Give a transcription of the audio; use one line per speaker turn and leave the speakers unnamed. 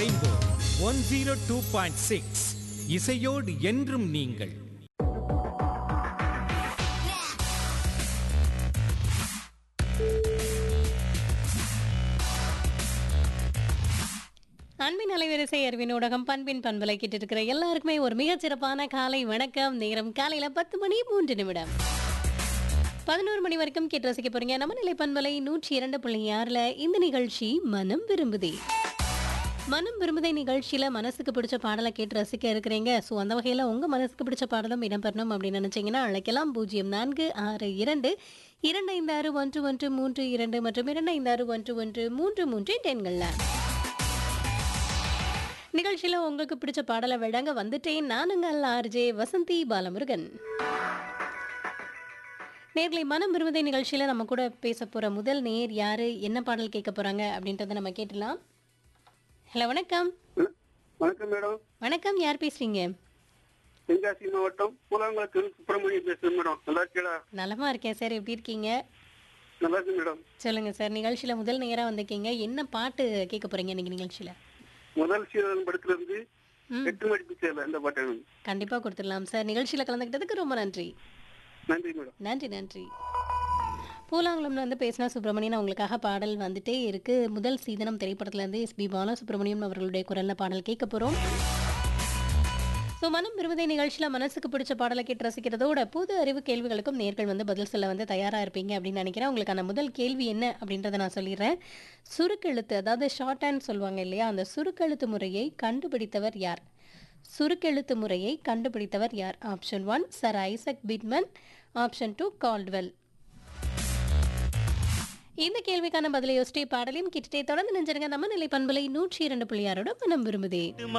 Rainbow one zero two point six இசையோடு என்றும் நீங்கள்
அன்பின் அலைவரிசை அறிவின் ஊடகம் பண்பின் பண்பலை கிட்ட இருக்கிற எல்லாருக்குமே ஒரு மிகச் சிறப்பான காலை வணக்கம் நேரம் காலையில பத்து மணி மூன்று நிமிடம் பதினோரு மணி வரைக்கும் கேட்டு ரசிக்க போறீங்க நம்ம நிலை பண்பலை நூற்றி இரண்டு புள்ளி ஆறுல இந்த நிகழ்ச்சி மனம் விரும்புதே மனம் விரும்புதை நிகழ்ச்சியில மனசுக்கு பிடிச்ச பாடலை கேட்டு ரசிக்க இருக்கிறீங்க ஸோ அந்த வகையில உங்க மனசுக்கு பிடிச்ச பாடலும் இடம்பெறணும் அப்படின்னு நினைச்சீங்கன்னா அழைக்கலாம் பூஜ்ஜியம் நான்கு ஆறு இரண்டு இரண்டு ஐந்து ஆறு ஒன்று ஒன்று மூன்று இரண்டு மற்றும் இரண்டு ஐந்து ஆறு ஒன்று ஒன்று மூன்று மூன்று எண்கள்ல நிகழ்ச்சியில உங்களுக்கு பிடிச்ச பாடலை வழங்க வந்துட்டேன் நானுங்கள் ஆர்ஜே வசந்தி பாலமுருகன் நேர்களை மனம் விரும்புதை நிகழ்ச்சியில நம்ம கூட பேச போற முதல் நேர் யாரு என்ன பாடல் கேட்க போறாங்க அப்படின்றத நம்ம கேட்டலாம் ஹலோ வணக்கம்
வணக்கம் மேடம்
வணக்கம் யார் பேசுறீங்க
தென்காசி மாவட்டம் பூலாங்குளத்தில் சுப்பிரமணியம் பேசுறேன் மேடம் நல்லா இருக்கீங்களா
நலமா இருக்கேன் சார் எப்படி இருக்கீங்க
நல்லா இருக்கு மேடம்
சொல்லுங்க சார் நிகழ்ச்சியில முதல் நேரா வந்திருக்கீங்க என்ன பாட்டு கேட்க போறீங்க இன்னைக்கு நிகழ்ச்சியில
முதல் சீரன் படத்துல இருந்து
ம்.
எட்டு மடிப்பு சேல இந்த பாட்டு வேணும்.
கண்டிப்பா கொடுத்துடலாம் சார் நிகழ்ச்சியில கலந்துக்கிட்டதுக்கு ரொம்ப நன்றி
நன்றி மேடம்
நன்றி நன்றி பூலாங்குளம்ல வந்து பேசினா சுப்பிரமணியன் அவங்களுக்காக பாடல் வந்துட்டே இருக்கு முதல் சீதனம் திரைப்படத்துல இருந்து எஸ் பி பாலா சுப்பிரமணியம் அவர்களுடைய குரல்ல பாடல் கேட்க போறோம் ஸோ மனம் விரும்புதை நிகழ்ச்சியில மனசுக்கு பிடிச்ச பாடலை கேட்டு ரசிக்கிறதோட பொது அறிவு கேள்விகளுக்கும் நேர்கள் வந்து பதில் சொல்ல வந்து தயாரா இருப்பீங்க அப்படின்னு நினைக்கிறேன் உங்களுக்கான முதல் கேள்வி என்ன அப்படின்றத நான் சொல்லிடுறேன் சுருக்கெழுத்து அதாவது ஷார்ட் ஹேண்ட் சொல்லுவாங்க இல்லையா அந்த சுருக்கெழுத்து முறையை கண்டுபிடித்தவர் யார் சுருக்கெழுத்து முறையை கண்டுபிடித்தவர் யார் option one sir Isaac Pitman option two Caldwell இந்த கேள்விக்கான பதிலை யோசிச்சே பாடலையும் கிட்டே தொடர்ந்து நெஞ்சிருங்க நம்ம நிலை பண்பலை நூற்றி இரண்டு புள்ளியாரோட மனம் விரும்புதே